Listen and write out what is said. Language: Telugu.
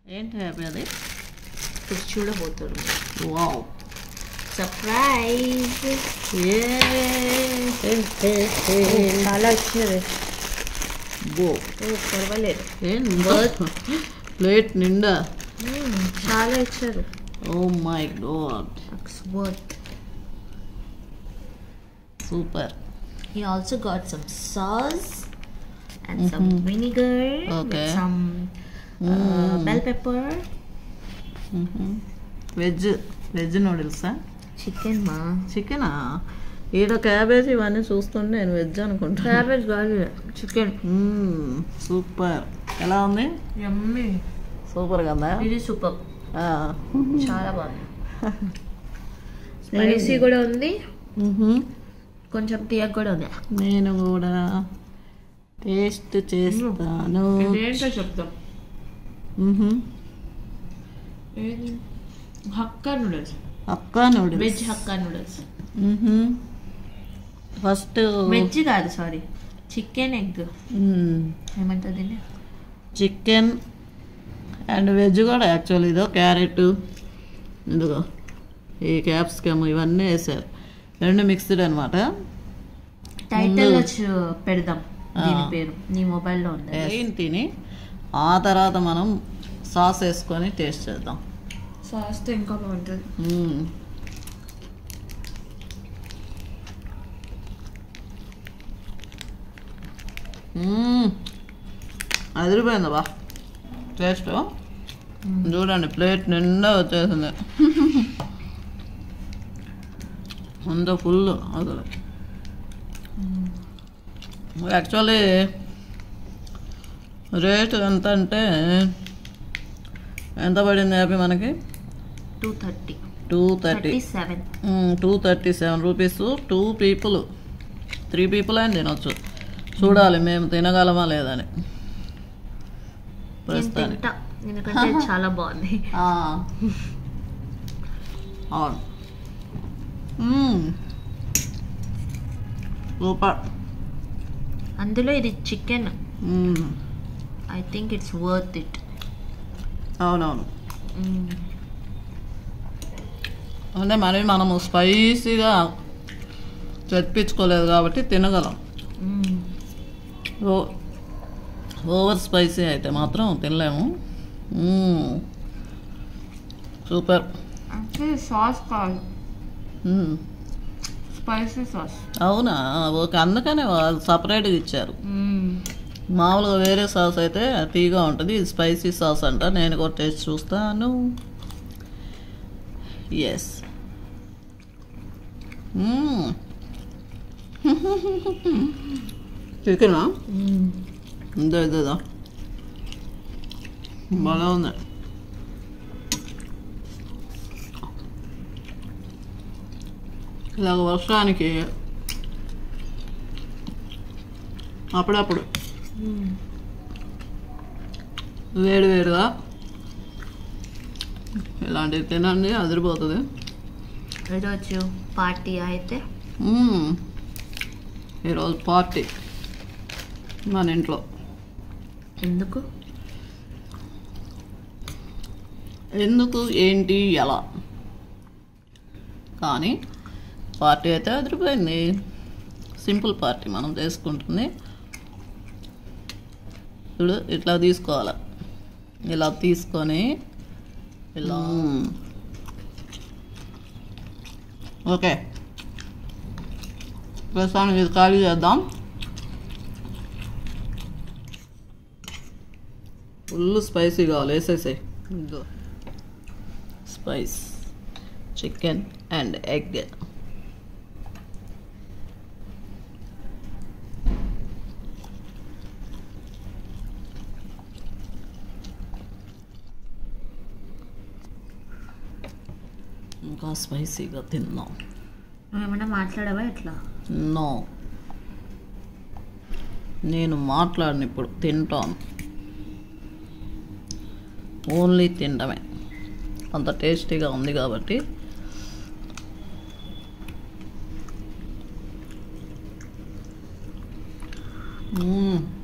ఏంటి హ్యాపీ అది ఇప్పుడు చూడబోతారు వావ్ సర్ప్రైజ్ ఏ చాలా ఇచ్చారు బో ఓ పర్వాలేదు ఏం ప్లేట్ నిండా చాలా ఇచ్చారు oh my God worth super He also got some sauce and some vinegar Okay. with some uh, bell pepper, veg veg నూడిల్సా chicken ma. చికెనా ఈడ క్యాబేజ్ ఇవన్నీ చూస్తుంటే నేను వెజ్ అనుకుంటా Cabbage garlic, chicken. సూపర్ ఎలా ఉంది Yummy. సూపర్ కదా Really super. ఆ. చాలా బాగుంది స్పైసీ కూడా ఉంది మ్మ్హమ్. కొంచెం తీయగా కూడా ఉంది నేను కూడా టేస్ట్ చేస్తాను ఏంటో చెప్తాం మ్మ్హమ్. ఏది హక్కా నూడిల్స్ అక్క నూడిల్స్ వెజ్ హక్కా నూడిల్స్ మ్మ్హమ్. ఫస్ట్ వెజ్ కాదు సారీ చికెన్ ఎగ్ మ్మ్. ఏమంటుంది దీన్ని? చికెన్ అండ్ వెజ్ కూడా యాక్చువల్లీ ఇదో క్యారెట్ ఇదిగో ఈ క్యాప్సికమ్ ఇవన్నీ వేసారు రెండు మిక్స్డ్ అనమాట టైటిల్ ముందు- వచ్చి పెడదాం దీని ఆ. పేరు నీ మొబైల్లో ఉంది వేయిన్ తిని ఆ తర్వాత మనం సాస్ వేసుకొని టేస్ట్ చేద్దాం సాస్ తో ఇంకా బాగుంటుంది మ్మ్. మ్మ్. అదిరిపోయింది బా టేస్ట్ చూడండి ప్లేట్ నిండా వచ్చేసింది అంత ఫుల్ అసలు యాక్చువల్లీ రేట్ ఎంత అంటే ఎంత పడింది హ్యాపీ మనకి two thirty two thirty thirty seven two thirty seven rupees two people three people అని తినొచ్చు చూడాలి మేము తినగలమా లేదని నేను ప్రస్తుతానికి తింటా ఎందుకంటే ఇది చాలా బాగుంది ఆ. అవును మ్మ్. సూపర్ అందులో ఇది చికెన్ మ్మ్. I think it's worth it అవునవును అంటే మరి మనము స్పైసీగా తెప్పించుకోలేదు కాబట్టి తినగలం ఓ ఓవర్ స్పైసీ అయితే మాత్రం తినలేము మ్మ్. సూపర్ అంటే సాస్ కాదు మ్మ్. స్పైసీ సాస్ అవునా ఓకే అందుకనే వాళ్ళు సపరేట్గా ఇచ్చారు మామూలుగా వేరే సాస్ అయితే తీగా ఉంటుంది ఇది స్పైసీ సాస్ అంట నేను కూడా టేస్ట్ చూస్తాను ఎస్ చికెనా ఇదో ఇదో బాగా ఉంది ఇలాగ వర్షానికి అప్పుడప్పుడు వేడి వేడిగా ఇలాంటివి తినండి అదిరిపోతుంది ఈరోజు పార్టీ అయితే మ్మ్. ఈరోజు పార్టీ మన ఇంట్లో ఎందుకు ఎందుకు ఏంటి ఎలా కానీ పార్టీ అయితే అదిరిపోయింది సింపుల్ పార్టీ మనం చేసుకుంటుంది చూడు ఇట్లా తీసుకోవాలి ఇలా తీసుకొని ఇలా ఓకే ప్రస్తుతానికి ఇది ఖాళీ చేద్దాం ఫుల్ స్పైసీ కావాలి వేసేసాయి స్పైస్ చికెన్ అండ్ ఎగ్ ఇంకా స్పైసీగా తిందాం నువ్వేమన్నా మాట్లాడావా ఎట్లా నో నేను మాట్లాడను ఇప్పుడు తింటాను ఓన్లీ తినడమే అంత టేస్టీగా ఉంది కాబట్టి మ్మ్.